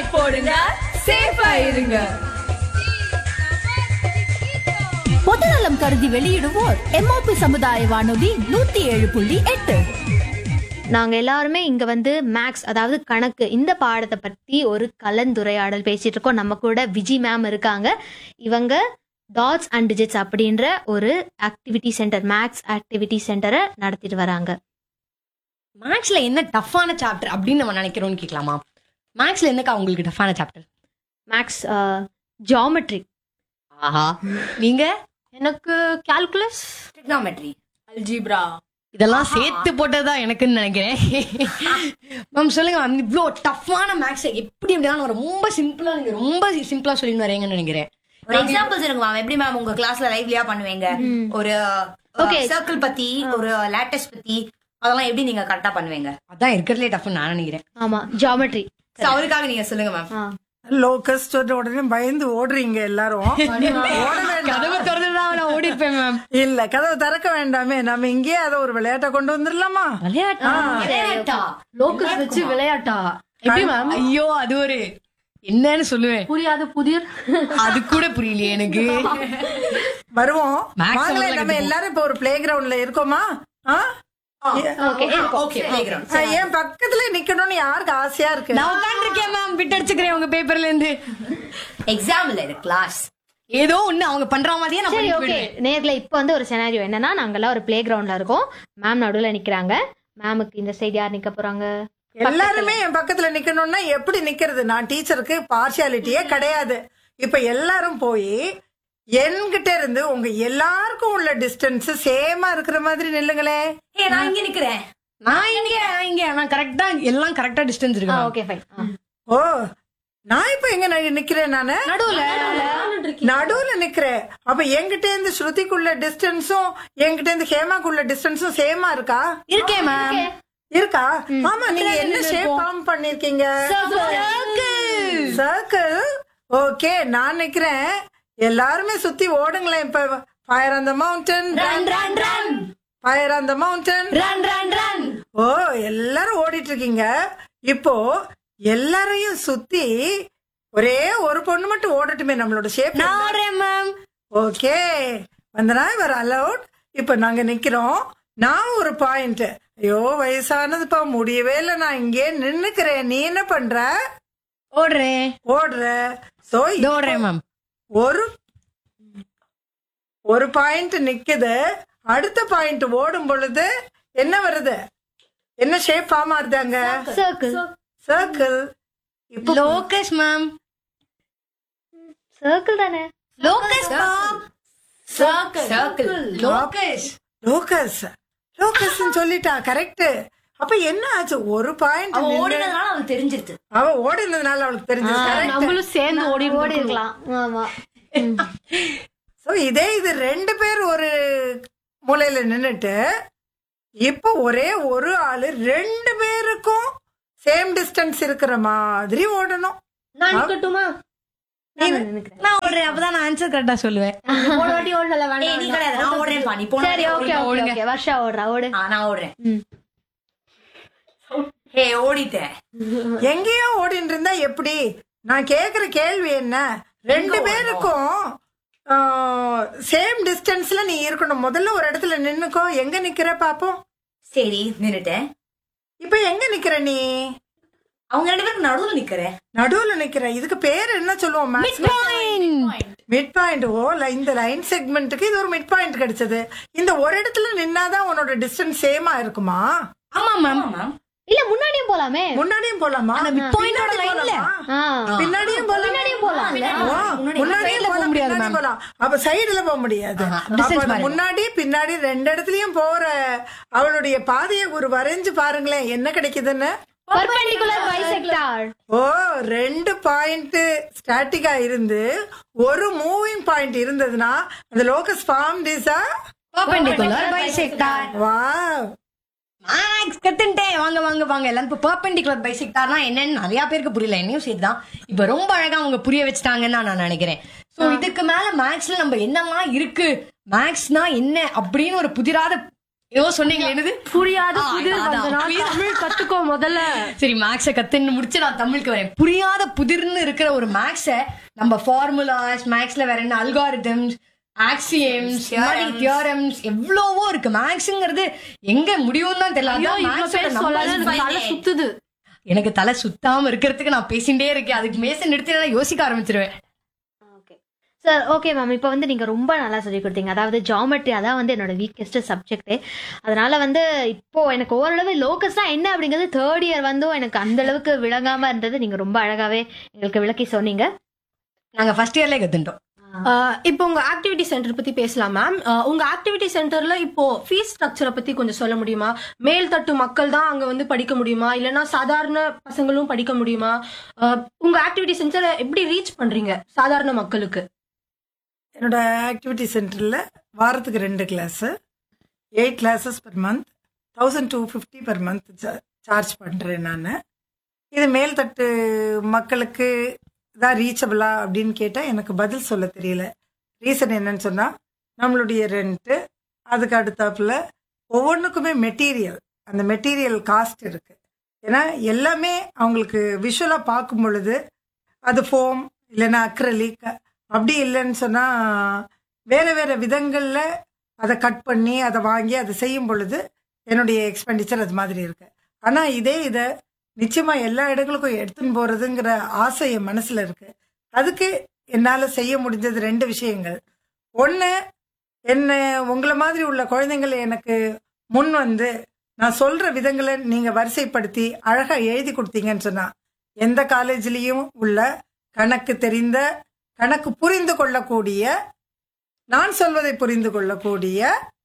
போடுங்க சேஃபா இருங்க பொதுநலம் கருதி வெளியிடுவோர் எம்ஓபி சமுதாய வானொலி நூத்தி ஏழு புள்ளி எட்டு நாங்க எல்லாருமே இங்க வந்து மேக்ஸ் அதாவது கணக்கு இந்த பாடத்தை பத்தி ஒரு கலந்துரையாடல் பேசிட்டு இருக்கோம் நம்ம கூட விஜி மேம் இருக்காங்க இவங்க டாட்ஸ் அண்ட் டிஜிட்ஸ் அப்படின்ற ஒரு ஆக்டிவிட்டி சென்டர் மேக்ஸ் ஆக்டிவிட்டி சென்டரை நடத்திட்டு வராங்க மேக்ஸ்ல என்ன டஃப்பான சாப்டர் அப்படின்னு நம்ம நினைக்கிறோம்னு கேட்கலாமா மேக்ஸ்ல என்னக்கா உங்களுக்கு டஃப்பான சாப்டர் மேக்ஸ் ஜியாமெட்ரி ஆஹா நீங்க எனக்கு கால்குலஸ் trigonometry அல்ஜிப்ரா இதெல்லாம் சேர்த்து போட்டதா எனக்குன்னு நினைக்கிறேன் மேம் சொல்லுங்க மேம் இவ்வளோ டஃப்பான மேக்ஸ் எப்படி எப்படிதான் ரொம்ப சிம்பிளா நீங்க ரொம்ப சிம்பிளா சொல்லிட்டு வரீங்கன்னு நினைக்கிறேன் ஒரு எக்ஸாம்பிள்ஸ் இருக்கு மேம் எப்படி மேம் உங்க கிளாஸ்ல லைவ்லியா பண்ணுவீங்க ஒரு Okay. சர்க்கிள் பத்தி ஒரு லேட்டஸ்ட் பத்தி அதெல்லாம் எப்படி நீங்க கரெக்டா பண்ணுவீங்க அதான் இருக்கிறதுலே டஃப்னு நான் நினைக்கிறேன் ஆமா ஜியாமெட்ரி So, அவருக்காக நீங்க சொல்லுங்க மேம் லோக்கஸ்ட் உடனே பயந்து ஓடுறீங்க எல்லாரும் ஓட வேண்டாம் கதவை திறந்து தான் நான் ஓடி இருப்பேன் மேம் இல்ல கதவை திறக்க வேண்டாமே நம்ம இங்கேயே அதை ஒரு விளையாட்டை கொண்டு வந்துடலாமா விளையாட்டா லோக்கஸ் வச்சு விளையாட்டா எப்படி மேம் ஐயோ அது ஒரு என்னன்னு சொல்லுவேன் புரியாது புதிர் அது கூட புரியலையே எனக்கு வருவோம் Max வாங்களேன் முதல்ல நம்ம கத்துப்போம். எல்லாரும் இப்ப ஒரு பிளே கிரவுண்ட்ல இருக்கோமா ஆ? ஓகே பிளேகிரவுண்ட் ஆ, என் பக்கத்துல நிக்கணும்னு யாருக்கு ஆசையா இருக்கு நான் உட்காந்துருக்கேன் மேம் பிட் அடிச்சுக்கிறேன் உங்க பேப்பர்ல இருந்து எக்ஸாம் இல்ல இது கிளாஸ் ஏதோ ஒண்ணு அவங்க பண்ற மாதிரியே நான் சரி பண்ணி ஓகே போயிடுவேன் நேர்ல இப்போ வந்து ஒரு செனாரியோ என்னன்னா நாங்கெல்லாம் ஒரு பிளே கிரவுண்ட்ல இருக்கோம் மேம் நடுவுல நிக்கிறாங்க மேமுக்கு இந்த சைடு யார் நிக்க போறாங்க எல்லாருமே என் பக்கத்துல நிக்கணும்னா எப்படி நிக்கிறது நான் டீச்சருக்கு பார்ஷியாலிட்டியே கிடையாது இப்ப எல்லாரும் போய் என்கிட்ட இருந்து உங்க எல்லாருக்கும் உள்ள டிஸ்டன்ஸ் சேமா இருக்கிற மாதிரி நில்லுங்களே ஏ நான் இங்க நிக்கிறேன் நான் இங்க நான் இங்க நான் கரெக்டா எல்லாம் கரெக்டா டிஸ்டன்ஸ் இருக்கு ma'am. ஓகே ஃபைன் ஓ நான் இப்ப எங்க நி- நிக்கிறேன் நானு நடுவுல நடுவுல நிக்கிறேன் அப்ப என்கிட்ட இருந்து ஸ்ருதிக்குள்ள டிஸ்டன்ஸும் என்கிட்ட இருந்து ஹேமாக்குள்ள டிஸ்டன்ஸும் சேமா இருக்கா இருக்கேன் மேம் இருக்கா ஆமா நீங்க என்ன ஷேப் ஃபார்ம் பண்ணிருக்கீங்க சர்க்கிள் ஓகே நான் நிக்கிறேன் எல்லாருமே சுத்தி ஓடுங்களேன் இப்ப ஃபயர் அந்த மவுண்டன் ஃபயர் அந்த mountain run run run oh எல்லாரும் ஓடிட்டு இருக்கீங்க இப்போ எல்லாரையும் சுத்தி ஒரே ஒரு பொண்ணு மட்டும் ஓடட்டுமே நம்மளோட ஷேப் நான் ஓடுறேன் மேம் ஓகே வந்தனா இவர் அலவுட் இப்ப நாங்க நிக்கிறோம் நான் ஒரு பாயிண்ட் ஐயோ வயசானதுப்பா முடியவே இல்லை நான் இங்கே நின்னுக்கிறேன் நீ என்ன பண்ற ஓடுறேன் ஓடுற சோ இதோ ஓடுறேன் மேம் ஒரு ஒரு பாயிண்ட் நிக்குது அடுத்த பாயிண்ட் ஓடும் பொழுது என்ன வருது என்ன ஷேப் ஃபார்ம் ஆகுது அங்க சர்க்கிள் சர்க்கிள் இப்போ லோகஸ் மேம் சர்க்கிள் தானே locus circle locus locus locus சொல்லிட்டா கரெக்ட் அப்ப என்ன ஆச்சு ஒரு பாயிண்ட் அவன் ஓடினதுனால அவனுக்கு தெரிஞ்சிருது அவ ஓடினதுனால அவளுக்கு தெரிஞ்சது கரெக்ட் நம்மளும் சேர்ந்து ஓடி ஓடி இருக்கலாம் ஆமா சோ இதே இது ரெண்டு பேர் ஒரு மூலையில நின்னுட்டு இப்போ ஒரே ஒரு ஆளு ரெண்டு பேருக்கும் சேம் டிஸ்டன்ஸ் இருக்கிற மாதிரி ஓடணும் நான் நிக்கட்டுமா நான் நினைக்கிறேன் நான் ஓடுறேன் அப்பதான் நான் ஆன்சர் கரெக்டா சொல்லுவேன் போன வாட்டி ஓடல ஏய் நீ வேண்டாம் கிடையாது நான் ஓடுறேன்ப்பா நீ போன சரி ஓகே ஓகே ஓகே வர்ஷா ஓடுறா ஓடு ஆ, நான் ஓடுறேன் ம். ஹே ஓடிட்டேன் எங்கேயோ ஓடிட்டு இருந்தா எப்படி நான் கேக்குற கேள்வி என்ன ரெண்டு பேருக்கும் சேம் டிஸ்டன்ஸ்ல நீ இருக்கணும் முதல்ல ஒரு இடத்துல நின்னுக்கோ எங்க நிக்கிற பாப்போம் சரி நின்னுட்டேன் இப்ப எங்க நிக்கிற நீ அவங்க ரெண்டு பேருக்கு நடுவுல நிக்கிறேன் நடுவுல நிக்கிற இதுக்கு பேர் என்ன சொல்லுவோம் மிட் பாயிண்ட் ஓ ல- இந்த லைன் செக்மெண்ட்டுக்கு இது ஒரு மிட் பாயிண்ட் கிடைச்சது இந்த ஒரு இடத்துல நின்னாதான் உன்னோட டிஸ்டன்ஸ் சேமா இருக்குமா ஆமா மேம் மேம் இல்ல முன்னாடியும் போலாமே முன்னாடியும் போலாமா பாயிண்டோட லைன்ல ஆ பின்னாடியும் போலாம் முன்னாடியும் போலாம் ஓ, முன்னாடியும் போலாம் பின்னாடியும் போலாம் அப்ப சைடுல போக முடியாது அப்ப அந்த முன்னாடி பின்னாடி ரெண்டு இடத்துலயும் போற அவளுடைய பாதையை ஒரு வரைஞ்சு பாருங்களேன் என்ன கிடைக்குதுன்னு பர்பெண்டிகுலர் பைசெக்டார் ஓ ரெண்டு பாயிண்ட் ஸ்டாட்டிக்கா இருந்து ஒரு மூவிங் பாயிண்ட் இருந்ததுன்னா அந்த லோகஸ் ஃபார்ம் டிஸா பர்பெண்டிகுலர் பைசெக்டார் வா மேக்ஸ் கத்துட்டேன் வாங்க வாங்க வாங்க எல்லாரும் இப்போ பர்பெண்டிகுலர் பைசெக்டார்னா என்னன்னு நிறைய பேருக்கு புரியல என்னையும் சேர்த்து தான் இப்போ ரொம்ப அழகா அவங்க புரிய வச்சுட்டாங்கன்னு தான் நான் நினைக்கிறேன் சோ இதுக்கு மேல மேக்ஸ்ல நம்ம என்னெல்லாம் இருக்கு மேக்ஸ்னா என்ன அப்படின்னு ஒரு புதிராத ஏதோ சொன்னீங்களே என்னது புரியாத ஆ, புதிர் அதான், வந்தனா புரியுதா? தமிழ் கத்துக்கோ முதல்ல சரி மேக்ஸ கத்துன்னு முடிச்சு நான் தமிழுக்கு வரேன் புரியாத புதிர்னு இருக்கிற ஒரு மேக்ஸ நம்ம ஃபார்முலாஸ் மேக்ஸ்ல வேற என்ன அல்காரிதம்ஸ் ஆக்சியம்ஸ் தியோரம்ஸ் எவ்வளவோ இருக்கு மேக்ஸ்ங்கிறது எங்க முடியும் தான் தெரியல ஐயோ அதான் இவ்வளவு maths ஓட பேர் numbers சொல்லாத எனக்கு தலை சுத்துது எனக்கு தலை சுத்தாம இருக்கிறதுக்கு நான் பேசிட்டே இருக்கேன் அதுக்கு மேச நிறுத்தி நான் யோசிக்க ஆரம்பிச்சிருவேன் சார் ஓகே மேம் இப்போ வந்து நீங்க ரொம்ப நல்லா சொல்லி கொடுத்தீங்க அதாவது ஜாமெட்ரி அதான் வந்து என்னோட வீக்கெஸ்ட் சப்ஜெக்ட் அதனால வந்து இப்போ எனக்கு ஓரளவு லோக்கஸ்னா என்ன அப்படிங்கிறது தேர்ட் இயர் வந்தும் எனக்கு அந்த அளவுக்கு விளங்காம இருந்தது நீங்க ரொம்ப அழகாவே எங்களுக்கு விளக்கி சொன்னீங்க நாங்க ஃபர்ஸ்ட் இயர்ல கத்துட்டோம் ஆஹ் இப்போ உங்க ஆக்டிவிட்டி சென்டர் பத்தி பேசலாம் மேம் உங்க ஆக்டிவிட்டி சென்டர்ல இப்போ ஃபீஸ் ஸ்ட்ரக்சரை பத்தி கொஞ்சம் சொல்ல முடியுமா மேல் தட்டு மக்கள் தான் அங்க வந்து படிக்க முடியுமா இல்லனா சாதாரண பசங்களும் படிக்க முடியுமா ஆஹ் உங்க ஆக்டிவிட்டி சென்டரை எப்படி ரீச் பண்றீங்க சாதாரண மக்களுக்கு என்னோட ஆக்டிவிட்டி சென்டரில் வாரத்துக்கு ரெண்டு class eight classes per month thousand two fifty per month charge பண்ணுறேன் நான் இது மேல்தட்டு மக்களுக்கு தான் ரீச்சபிளா அப்படின்னு கேட்டால் எனக்கு பதில் சொல்ல தெரியல ரீசன் என்னன்னு சொன்னால் நம்மளுடைய ரெண்ட்டு அதுக்கு அடுத்தாப்புல ஒவ்வொன்றுக்குமே மெட்டீரியல் அந்த மெட்டீரியல் காஸ்ட் இருக்கு ஏன்னா எல்லாமே அவங்களுக்கு விஷுவலாக பார்க்கும் பொழுது அது ஃபோம் இல்லைன்னா அக்ரலிக் அப்படி இல்லைன்னு சொன்னால் வேறு வேறு விதங்களில் அதை கட் பண்ணி அதை வாங்கி அதை செய்யும் பொழுது என்னுடைய எக்ஸ்பெண்டிச்சர் அது மாதிரி இருக்கு ஆனால் இதே இதை நிச்சயமாக எல்லா இடங்களுக்கும் எடுத்துன்னு போகிறதுங்கிற ஆசை என் மனசில் இருக்கு அதுக்கு என்னால் செய்ய முடிஞ்சது ரெண்டு விஷயங்கள் ஒன்று என்ன உங்களை மாதிரி உள்ள குழந்தைங்களை எனக்கு முன் வந்து நான் சொல்ற விதங்களை நீங்க வரிசைப்படுத்தி அழகா எழுதி கொடுத்தீங்கன்னு சொன்னா எந்த காலேஜ்லயும் உள்ள கணக்கு தெரிந்த கணக்கு புரிந்து கொள்ளக்கூடிய நான் சொல்வதை புரிந்து கொள்ளக்கூடிய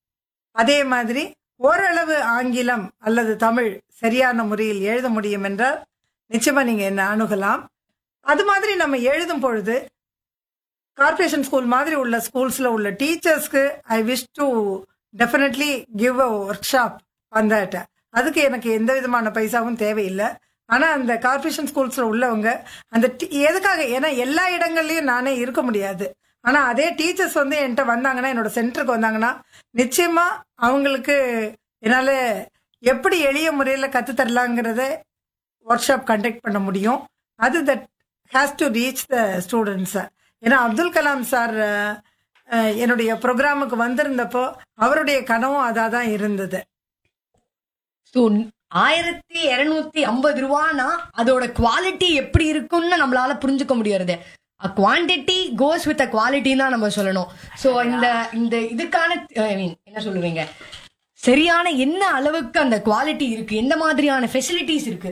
அதே மாதிரி ஓரளவு ஆங்கிலம் அல்லது தமிழ் சரியான முறையில் எழுத முடியும் என்றால் நிச்சயமா நீங்க என்ன அணுகலாம் அது மாதிரி நம்ம எழுதும் பொழுது கார்ப்பரேஷன் ஸ்கூல் மாதிரி உள்ள ஸ்கூல்ஸ்ல உள்ள டீச்சர்ஸ்க்கு I wish to definitely give a workshop அந்த அதுக்கு எனக்கு எந்த விதமான பைசாவும் தேவையில்லை ஆனா அந்த கார்ப்பரேஷன் ஸ்கூல்ஸ்ல உள்ளவங்க அந்த டி- எதுக்காக ஏன்னா எல்லா இடங்கள்லயும் நானே இருக்க முடியாது ஆனா அதே டீச்சர்ஸ் வந்து என்கிட்ட வந்தாங்கன்னா என்னோட சென்டருக்கு வந்தாங்கன்னா நிச்சயமா அவங்களுக்கு என்னால எப்படி எளிய முறையில் கற்றுத்தரலாங்கிறத ஒர்க் ஷாப் கண்டக்ட் பண்ண முடியும் அது that has to reach the students ஏன்னா அப்துல் கலாம் சார் என்னுடைய ப்ரோக்ராமுக்கு வந்திருந்தப்போ அவருடைய கனவும் அதாக தான் இருந்தது ஸோ ஆயிரத்தி இருநூத்தி ஐம்பது ரூபானா அதோட குவாலிட்டி எப்படி இருக்கும்னு நம்மளால புரிஞ்சுக்க முடியறது quantity goes with a quality தான் நம்ம சொல்லணும் ஸோ இந்த இந்த இதுக்கான ஐ மீன் என்ன சொல்லுவீங்க சரியான என்ன அளவுக்கு அந்த குவாலிட்டி இருக்கு எந்த மாதிரியான ஃபெசிலிட்டிஸ் இருக்கு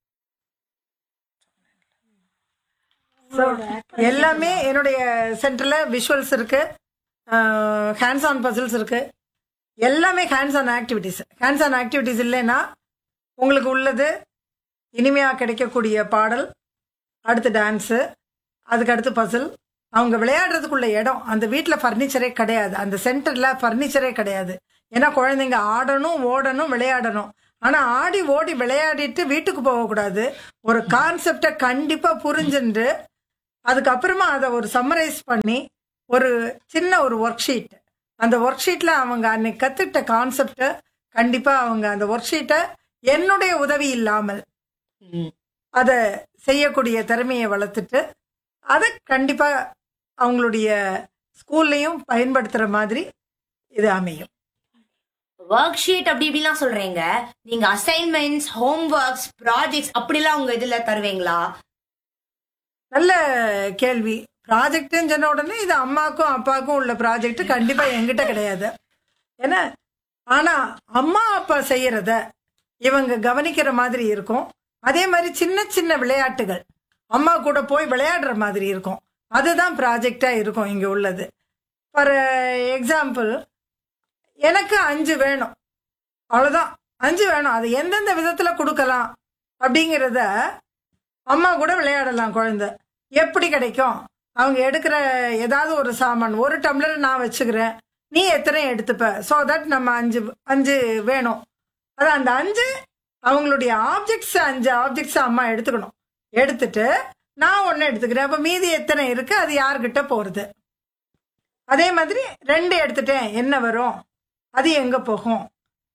So, எல்லாமே என்னுடைய சென்டர்ல விஷுவல்ஸ் இருக்கு ஹேண்ட்ஸ் ஆன் பசில்ஸ் இருக்கு எல்லாமே hands on activities hands on activities இல்லைன்னா உங்களுக்கு உள்ளது இனிமையா கிடைக்கக்கூடிய பாடல் அடுத்து டான்ஸு அதுக்கு அடுத்து பசில் அவங்க விளையாடுறதுக்குள்ள இடம் அந்த வீட்டில் ஃபர்னிச்சரே கிடையாது அந்த சென்டர்ல ஃபர்னிச்சரே கிடையாது ஏன்னா குழந்தைங்க ஆடணும் ஓடணும் விளையாடணும் ஆனா ஆடி ஓடி விளையாடிட்டு வீட்டுக்கு போகக்கூடாது ஒரு கான்செப்டை கண்டிப்பா புரிஞ்சுட்டு அதுக்கப்புறமா அதை ஒரு சம்மரைஸ் பண்ணி ஒரு சின்ன ஒரு ஒர்க் ஷீட் அந்த ஒர்க் ஷீட்ல அவங்க அன்னைக்கு கத்துக்கிட்ட கான்செப்டை கண்டிப்பா அவங்க அந்த ஒர்க் ஷீட்டை என்னுடைய உதவி இல்லாமல் அதை செய்யக்கூடிய திறமையை வளர்த்துட்டு அதை கண்டிப்பா அவங்களுடைய ஸ்கூல்லையும் பயன்படுத்துற மாதிரி இது அமையும் ஒர்க் ஷீட் அப்படி இப்படிலாம் சொல்றீங்க நீங்க அசைன்மெண்ட்ஸ் ஹோம் ஒர்க்ஸ் ப்ராஜெக்ட்ஸ் அப்படிலாம் உங்க இதுல தருவீங்களா நல்ல கேள்வி ப்ராஜெக்ட்னு சொன்ன உடனே இது அம்மாக்கும் அப்பாவுக்கும் உள்ள ப்ராஜெக்ட் கண்டிப்பா என்கிட்ட கிடையாது ஏன்னா ஆனா அம்மா அப்பா செய்யறத இவங்க கவனிக்கிற மாதிரி இருக்கும் அதே மாதிரி சின்ன சின்ன விளையாட்டுகள் அம்மா கூட போய் விளையாடுற மாதிரி இருக்கும் அதுதான் ப்ராஜெக்டா இருக்கும் இங்க உள்ளது ஃபார் எக்ஸாம்பிள் எனக்கு அஞ்சு வேணும் அவ்வளவுதான் அஞ்சு வேணும் அது எந்தெந்த விதத்துல கொடுக்கலாம் அப்படிங்கிறத அம்மா கூட விளையாடலாம் குழந்தை எப்படி கிடைக்கும் அவங்க எடுக்கிற ஏதாவது ஒரு சாமான் ஒரு டம்ளர் நான் வச்சுக்கிறேன் நீ எத்தனை எடுத்துப்ப ஸோ தட் நம்ம அஞ்சு அஞ்சு வேணும் அது அந்த அஞ்சு அவங்களுடைய ஆப்ஜெக்ட்ஸ் அஞ்சு ஆப்ஜெக்ட்ஸ் அம்மா எடுத்துக்கணும் எடுத்துட்டு நான் ஒன்று எடுத்துக்கிறேன் அப்போ மீதி எத்தனை இருக்கு அது யார்கிட்ட போறது அதே மாதிரி ரெண்டு எடுத்துட்டேன் என்ன வரும் அது எங்க போகும்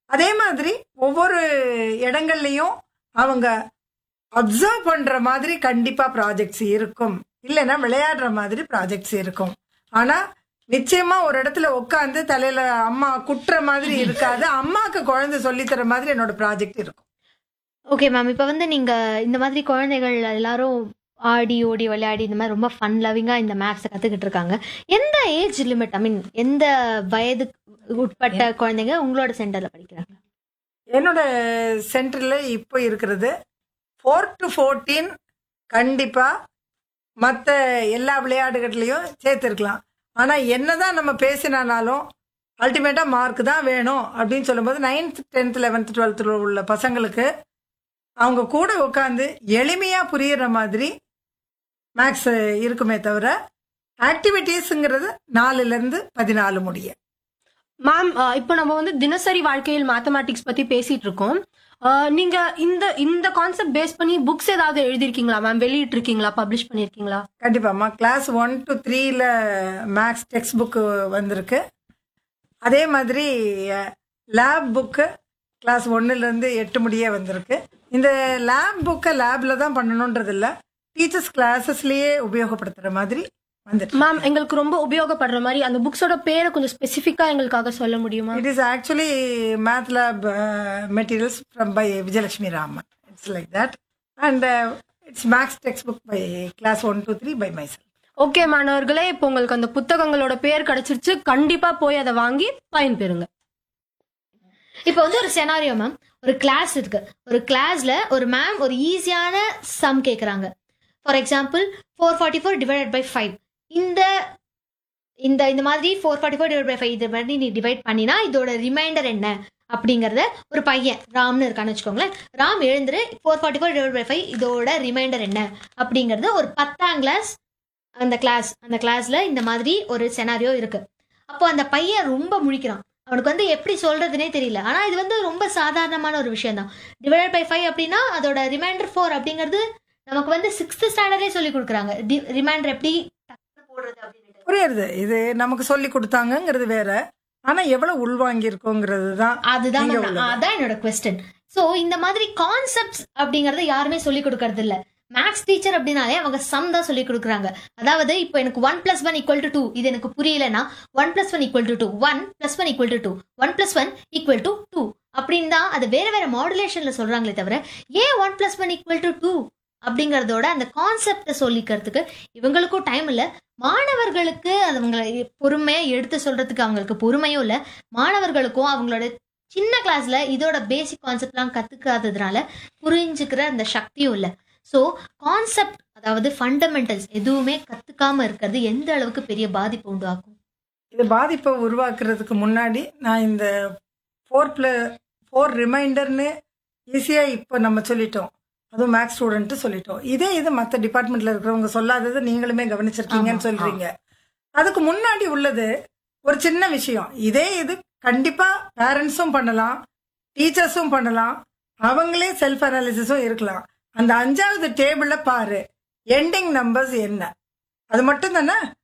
அதே மாதிரி ஒவ்வொரு இடங்கள்லயும் அவங்க அப்சர்வ் பண்ற மாதிரி கண்டிப்பா ப்ராஜெக்ட்ஸ் இருக்கும் இல்லைன்னா விளையாடுற மாதிரி ப்ராஜெக்ட்ஸ் இருக்கும் ஆனா நிச்சயமா ஒரு இடத்துல உட்காந்து தலையில அம்மா குட்டுற மாதிரி இருக்காது அம்மாக்கு குழந்தை சொல்லித் தர மாதிரி என்னோட ப்ராஜெக்ட் இருக்கும் ஓகே மேம் இப்போ வந்து நீங்க இந்த மாதிரி குழந்தைகள் எல்லாரும் ஆடி ஓடி விளையாடி இந்த மாதிரி ரொம்ப ஃபன் லவ்விங்கா இந்த மேக்ஸை கத்துக்கிட்டு இருக்காங்க எந்த ஏஜ் லிமிட் ஐ மீன் எந்த வயதுக்கு உட்பட்ட குழந்தைங்க உங்களோட சென்டர்ல படிக்கிறாங்க என்னோட சென்டர்ல இப்போ இருக்கிறது ஃபோர் டு ஃபோர்டீன் கண்டிப்பா மற்ற எல்லா விளையாட்டுகள்லையும் சேர்த்துருக்கலாம் ஆனா என்னதான் நம்ம பேசினாலும் அல்டிமேட்டா மார்க் தான் வேணும் அப்படின்னு சொல்லும்போது நைன்த் டென்த் லெவன்த் டுவெல்த்தில் உள்ள பசங்களுக்கு அவங்க கூட உட்காந்து எளிமையா புரியுற மாதிரி மேக்ஸ் இருக்குமே தவிர ஆக்டிவிட்டீஸுங்கிறது நாலுல இருந்து பதினாலு முடிய மேம் இப்போ நம்ம வந்து தினசரி வாழ்க்கையில் மேத்தமேட்டிக்ஸ் பத்தி பேசிட்டு இருக்கோம் அஹ், நீங்க இந்த இந்த கான்செப்ட் பேஸ் பண்ணி புக்ஸ் ஏதாவது எழுதிருக்கீங்களா மேம் வெளியிட்டு இருக்கீங்களா பப்ளிஷ் பண்ணிருக்கீங்களா கண்டிப்பாம்மா கிளாஸ் ஒன் டு த்ரீல மேக்ஸ் டெக்ஸ்ட் புக்கு வந்திருக்கு அதே மாதிரி லேப் புக்கு கிளாஸ் ஒன்னுலேருந்து எட்டு முடிய வந்திருக்கு இந்த லேப் புக்கை லேபில் தான் பண்ணணுன்றது இல்லை டீச்சர்ஸ் கிளாஸஸ்லேயே உபயோகப்படுத்துகிற மாதிரி வந்துட்டு மேம் எங்களுக்கு ரொம்ப உபயோகப்படுற மாதிரி அந்த புக்ஸோட பேரை கொஞ்சம் ஸ்பெசிஃபிக்கா எங்களுக்காக சொல்ல முடியுமா it is actually math lab materials from by Vijayalakshmi Raman it's like that and it's maths text book by class one two three by myself okay மாணவர்களே இப்போ உங்களுக்கு அந்த புத்தகங்களோட பேர் கிடைச்சிருச்சு கண்டிப்பா போய் அதை வாங்கி பயன்பெறுங்க இப்போ வந்து ஒரு செனாரியோ மேம் ஒரு கிளாஸ் இருக்கு ஒரு கிளாஸ்ல ஒரு மேம் ஒரு ஈஸியான சம் கேக்குறாங்க for example four forty four divided by five இந்த இந்த இந்த மாதிரி four forty four divide by five இது மாதிரி நீ டிவைட் பண்ணினா இதோட ரிமைண்டர் என்ன அப்படிங்கறத ஒரு பையன் ராம்னு இருக்கான்னு வச்சுக்கோங்களேன் ராம் எழுந்துரு four forty four divide by five இதோட ரிமைண்டர் என்ன அப்படிங்கறது ஒரு பத்தாம் கிளாஸ் அந்த கிளாஸ் அந்த கிளாஸ்ல இந்த மாதிரி ஒரு செனாரியோ இருக்கு அப்போ அந்த பையன் ரொம்ப முழிக்கிறான் அவனுக்கு வந்து எப்படி சொல்றதுனே தெரியல ஆனா இது வந்து ரொம்ப சாதாரணமான ஒரு விஷயம் தான் டிவைட் பை ஃபைவ் அப்படின்னா அதோட ரிமைண்டர் ஃபோர் அப்படிங்கிறது நமக்கு வந்து சிக்ஸ்த் ஸ்டாண்டர்டே சொல்லி கொடுக்குறாங்க ரிமைண்டர் எப்படி டக்குனு போடுறது அப்படின்னு புரியுது இது நமக்கு சொல்லி கொடுத்தாங்கங்கிறது வேற ஆனா எவ்வளவு உள்வாங்கி இருக்கோங்கிறது தான் அதுதான் இங்க நான் உள்ளது. அதான் என்னோட கொஸ்டின் சோ இந்த மாதிரி கான்செப்ட்ஸ் அப்படிங்கறத யாருமே சொல்லி கொடுக்கறது இல்ல மேக்ஸ் டீச்சர் அப்படின்னாலே அவங்க சம் தான் சொல்லி கொடுக்குறாங்க அதாவது இப்போ எனக்கு one plus one equal to two இது எனக்கு புரியலன்னா one plus one equal to two one plus one equal to two one plus one equal to two அப்படின்னு தான் அது வேற வேற மாடுலேஷன்ல சொல்றாங்களே தவிர ஏன் one plus one equal to two அப்படிங்கறதோட அந்த கான்செப்டை சொல்லிக்கிறதுக்கு இவங்களுக்கும் டைம் இல்ல மாணவர்களுக்கு அது அவங்களை பொறுமையா எடுத்து சொல்றதுக்கு அவங்களுக்கு பொறுமையும் இல்ல மாணவர்களுக்கும் அவங்களோட சின்ன கிளாஸ்ல இதோட பேசிக் கான்செப்ட்லாம் கத்துக்காததுனால புரிஞ்சுக்கிற அந்த சக்தியும் இல்லை ஸோ கான்செப்ட் அதாவது ஃபண்டமெண்டல்ஸ் எதுவுமே கத்துக்காம இருக்கிறது எந்த அளவுக்கு பெரிய பாதிப்பு உண்டாக்கும் இது பாதிப்பை உருவாக்குறதுக்கு முன்னாடி நான் இந்த ஃபோர் ப்ள ஃபோர் ரிமைண்டர்னு ஈஸியாக இப்போ நம்ம சொல்லிட்டோம் அதுவும் மேக்ஸ் ஸ்டூடெண்ட்டு சொல்லிட்டோம் இதே இது மற்ற டிபார்ட்மெண்ட்ல இருக்கிறவங்க சொல்லாதது நீங்களுமே கவனிச்சிருக்கீங்கன்னு ஆமா, சொல்றீங்க அதுக்கு முன்னாடி உள்ளது ஒரு சின்ன விஷயம் இதே இது கண்டிப்பா பேரண்ட்ஸும் பண்ணலாம் டீச்சர்ஸும் பண்ணலாம் அவங்களே செல்ஃப் அனாலிசிஸும் இருக்கலாம் அந்த அஞ்சாவது டேபிள்ல பாரு எண்டிங் நம்பர்ஸ் என்ன அது மட்டும் தானே